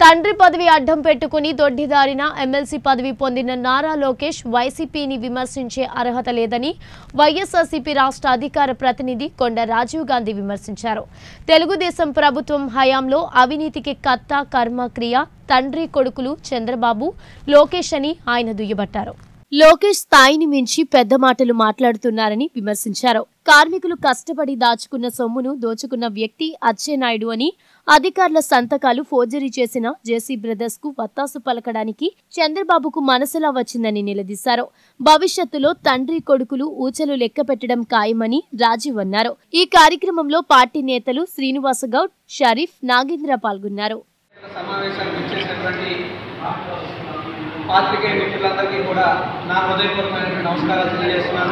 తండ్రి పదవి అడ్డం పెట్టుకుని దొడ్డిదారిన ఎమ్మెల్సీ పదవి పొందిన నారా లోకేష్ వైసీపీని విమర్శించే అర్హత లేదని వైఎస్ఆర్సీపీ రాష్ట్ర అధికార ప్రతినిధి కొండ రాజీవ్ గాంధీ విమర్శించారు తెలుగుదేశం ప్రభుత్వం హయాంలో అవినీతికి కర్త కర్మ క్రియ తండ్రి కొడుకులు చంద్రబాబు లోకేష్ అని ఆయన దుయ్యబట్టారు లోకేష్ స్థాయిని మించి పెద్ద మాటలు మాట్లాడుతున్నారని విమర్శించారు కార్మికులు కష్టపడి దాచుకున్న సొమ్మును దోచుకున్న వ్యక్తి అచ్చెన్నాయుడు అని అధికారుల సంతకాలు ఫోర్జరీ చేసిన జేసీ బ్రదర్స్ కు వత్తాసు పలకడానికి చంద్రబాబుకు మనసులా వచ్చిందని నిలదీశారు భవిష్యత్తులో తండ్రి కొడుకులు ఊచలు లెక్క పెట్టడం ఖాయమని రాజీవ్ అన్నారు ఈ కార్యక్రమంలో పార్టీ నేతలు శ్రీనివాసగౌడ్ షరీఫ్ నాగేంద్ర పాల్గొన్నారు సమావేశానికి వచ్చేసినటువంటి పాత్రికేయ మిత్రులందరికీ కూడా నా హృదయపూర్వకమైన నమస్కారాలు తెలియజేస్తున్నాను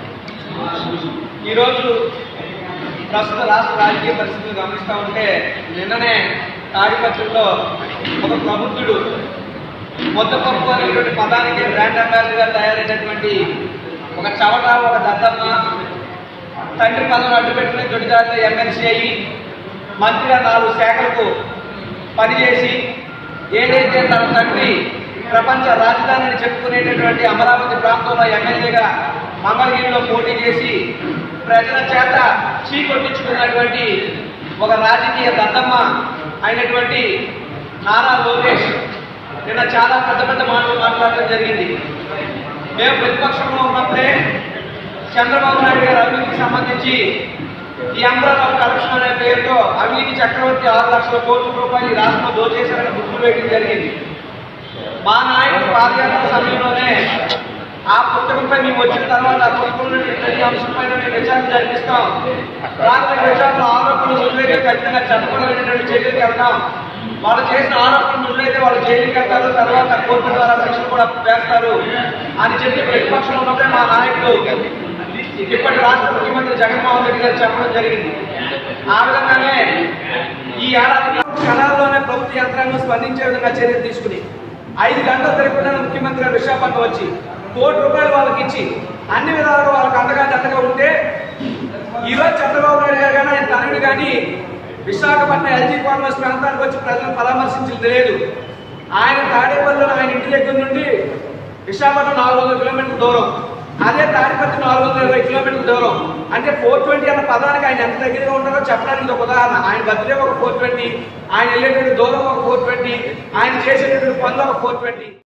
ఈరోజు ప్రస్తుత రాష్ట్ర రాజకీయ పరిస్థితులు గమనిస్తూ ఉంటే నిన్ననే తాడిపత్రిలో ఒక ప్రబుద్ధుడు మొద్దపప్పు అనేటువంటి పదానికి బ్రాండ్ అంబాసిడర్గా తయారైనటువంటి ఒక చవట ఒక దద్దమ్మ తండ్రి పదవులు అడ్డుపెట్టుకుని దొడిదారిలో ఎమ్మెల్సీ అయ్యి మంత్రిగా నాలుగు శాఖలకు పనిచేసి ఏదైతే తన తండ్రి ప్రపంచ రాజధాని అని చెప్పుకునేటటువంటి అమరావతి ప్రాంతంలో ఎమ్మెల్యేగా మంగళగిరిలో పోటీ చేసి ప్రజల చేత చీకొట్టించుకున్నటువంటి ఒక రాజకీయ దద్దమ్మ అయినటువంటి నారా లోకేష్ నిన్న చాలా పెద్ద పెద్ద మాటలు మాట్లాడడం జరిగింది మేము ప్రతిపక్షంలో ఉన్నప్పుడే చంద్రబాబు నాయుడు గారి అభివృద్ధికి సంబంధించి ఈ అంబ్రాల్ ఆఫ్ కరప్షన్ అనే పేరుతో అవినీతి చక్రవర్తి ఆరు లక్షల కోట్ల రూపాయలు ఈ రాష్ట్రంలో దోచేశారని గుర్తు వేయడం జరిగింది మా నాయకుడు పాదయాత్ర సమయంలోనే ఆ పుస్తకంపై మేము వచ్చిన తర్వాత ఆ పుస్తకంలో ప్రతి అంశంపైన మేము విచారణ జరిపిస్తాం రాత్రి విచారణ ఆరోపణలు రుజువైతే ఖచ్చితంగా చట్టపరమైనటువంటి చర్యలకు వెళ్తాం వాళ్ళు చేసిన ఆరోపణలు రుజువైతే వాళ్ళు జైలుకి వెళ్తారు తర్వాత కోర్టు ద్వారా శిక్షణ కూడా వేస్తారు అని చెప్పి ప్రతిపక్షంలో ఉన్నప్పుడే మా నాయకుడు ఇప్పటి రాష్ట్ర ముఖ్యమంత్రి జగన్మోహన్ రెడ్డి గారు చెప్పడం జరిగింది ఆ విధంగానే ఈ ఏడాది క్షణాల్లోనే ప్రభుత్వ యంత్రాంగం స్పందించే విధంగా చర్యలు తీసుకుని ఐదు గంటల తిరగకుండా ముఖ్యమంత్రి గారు విశాఖపట్నం వచ్చి కోటి రూపాయలు వాళ్ళకి ఇచ్చి అన్ని విధాలుగా వాళ్ళకి అండగా జతగా ఉంటే ఈరోజు చంద్రబాబు నాయుడు గారు కానీ ఆయన తనయుడు కానీ విశాఖపట్నం ఎల్జీ ఫార్మర్స్ ప్రాంతానికి వచ్చి ప్రజలను పరామర్శించింది లేదు ఆయన తాడేపల్లిలో ఆయన ఇంటి దగ్గర నుండి విశాఖపట్నం నాలుగు వందల కిలోమీటర్ల దూరం అదే తాడిపత్రి నాలుగు వందల ఇరవై కిలోమీటర్ల దూరం అంటే ఫోర్ ట్వంటీ అన్న పదానికి ఆయన ఎంత దగ్గరగా ఉంటారో చెప్పడానికి ఇది ఒక ఉదాహరణ ఆయన బర్త్డే ఒక ఫోర్ ట్వంటీ ఆయన వెళ్ళేటువంటి దూరం ఒక ఫోర్ ట్వంటీ ఆయన చేసేటటువంటి పనులు ఒక ఫోర్ ట్వంటీ